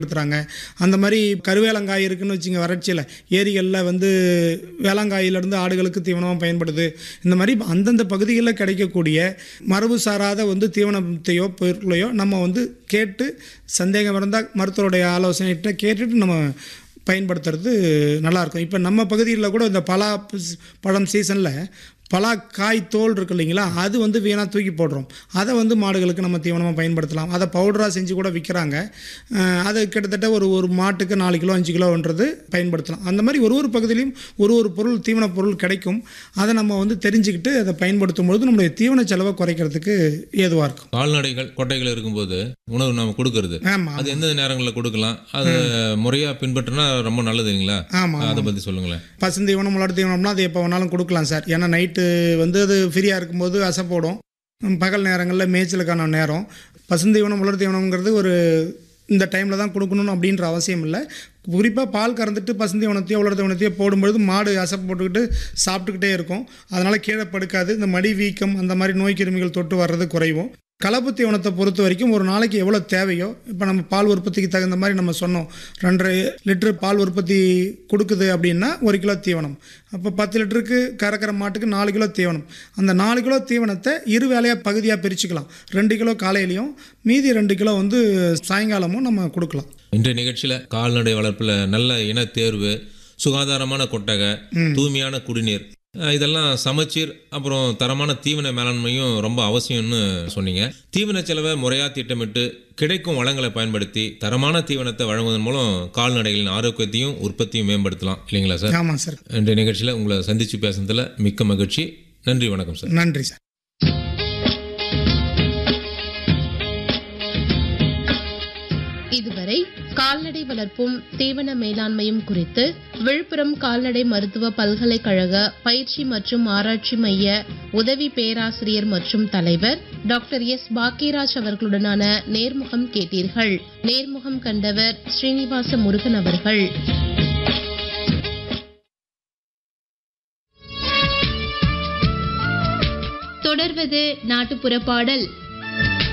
பயன்படுத்துகிறாங்க அந்த மாதிரி கருவேலங்காய் இருக்குன்னு வச்சுங்க வறட்சியில் ஏரிகளில் வந்து வேளாங்காயிலிருந்து ஆடுகளுக்கு தீவனமாக பயன்படுது இந்த மாதிரி அந்தந்த பகுதிகளில் கிடைக்கக்கூடிய மரபு சாராத வந்து தீவனத்தையோ பொருட்களையோ நம்ம வந்து கேட்டு சந்தேகம் இருந்தால் மருத்துவருடைய ஆலோசனைகிட்ட கேட்டுட்டு நம்ம பயன்படுத்துறது நல்லாயிருக்கும் இப்போ நம்ம பகுதியில் கூட இந்த பலா பஸ்- பழம் சீசனில் பலா காய் தோல் இருக்கு இல்லைங்களா அது வந்து வீணாக தூக்கி போடுறோம் அதை வந்து மாடுகளுக்கு நம்ம தீவனமாக பயன்படுத்தலாம் அதை பவுடராக செஞ்சு கூட விற்கிறாங்க அது கிட்டத்தட்ட ஒரு ஒரு மாட்டுக்கு நாலு கிலோ அஞ்சு கிலோன்றது பயன்படுத்தலாம் அந்த மாதிரி ஒரு ஒரு பகுதியிலையும் ஒரு ஒரு பொருள் தீவன பொருள் கிடைக்கும் அதை நம்ம வந்து தெரிஞ்சுக்கிட்டு அதை பயன்படுத்தும் பொழுது நம்மளுடைய தீவன செலவை குறைக்கிறதுக்கு ஏதுவாக இருக்கும் கால்நடைகள் கொட்டைகள் இருக்கும்போது உணவு நம்ம கொடுக்கறது ஆமாம் அது எந்த நேரங்களில் கொடுக்கலாம் அது முறையாக பின்பற்றினா ரொம்ப நல்லது இல்லைங்களா ஆமாம் அதை பற்றி சொல்லுங்களேன் பசுந்தீவனம் முளாடு தீவனம்னா அது எப்போ வேணாலும் கொடுக்கலாம் சார் ஏன்னா நைட்டு வந்து அது ஃப்ரீயாக இருக்கும்போது அசைப்போடும் ம், பகல் நேரங்களில் மேய்ச்சலுக்கான நேரம் பசுந்தீவனம் உலர் தீவனம்ங்கிறது ஒரு இந்த டைமில் தான் கொடுக்கணும் அப்படின்ற அவசியம் இல்லை குறிப்பாக பால் கறந்துட்டு பசுந்தீவனத்தையோ உலர் தீவனத்தையோ போடும்பொழுது மாடு அசை போட்டுக்கிட்டு சாப்பிட்டுக்கிட்டே இருக்கும் அதனால் கீழே படுக்காது இந்த மடி வீக்கம் அந்த மாதிரி நோய் கிருமிகள் தொட்டு வர்றது குறைவும் கலப்பு தீவனத்தை பொறுத்த வரைக்கும் ஒரு நாளைக்கு எவ்வளோ தேவையோ இப்போ நம்ம பால் உற்பத்திக்கு தகுந்த மாதிரி நம்ம சொன்னோம் ரெண்டரை லிட்டர் பால் உற்பத்தி கொடுக்குது அப்படின்னா ஒரு கிலோ தீவனம் அப்போ பத்து லிட்டருக்கு கறக்கிற மாட்டுக்கு நாலு கிலோ தீவனம் அந்த நாலு கிலோ தீவனத்தை இரு வேலையாக பகுதியாக பிரிச்சுக்கலாம் ரெண்டு கிலோ காலையிலையும் மீதி ரெண்டு கிலோ வந்து சாயங்காலமும் நம்ம கொடுக்கலாம் இன்றைய நிகழ்ச்சியில் கால்நடை வளர்ப்பில் நல்ல இன தேர்வு சுகாதாரமான கொட்டகை தூய்மையான குடிநீர் அஹ் இதெல்லாம் சமச்சீர் அப்புறம் தரமான தீவன மேலாண்மையும் ரொம்ப அவசியம்னு சொன்னீங்க தீவன செலவை முறையாக திட்டமிட்டு கிடைக்கும் வளங்களை பயன்படுத்தி தரமான தீவனத்தை வழங்குவதன் மூலம் கால்நடைகளின் ஆரோக்கியத்தையும் உற்பத்தியும் மேம்படுத்தலாம் இல்லைங்களா சார் ஆமாம் சார் இன்றைய நிகழ்ச்சியில் உங்களை சந்தித்து பேசுனதில் மிக்க மகிழ்ச்சி நன்றி வணக்கம் சார் நன்றி சார் இதுவரை கால்நடை வளர்ப்பும் தீவன மேலாண்மையும் குறித்து விழுப்புரம் கால்நடை மருத்துவ பல்கலைக்கழக பயிற்சி மற்றும் ஆராய்ச்சி மைய உதவி பேராசிரியர் மற்றும் தலைவர் டாக்டர் எஸ் பாக்கியராஜ் அவர்களுடனான நேர்முகம் கேட்டீர்கள் நேர்முகம் கண்டவர் ஸ்ரீனிவாச முருகன் அவர்கள் தொடர்வது நாட்டுப்புற பாடல்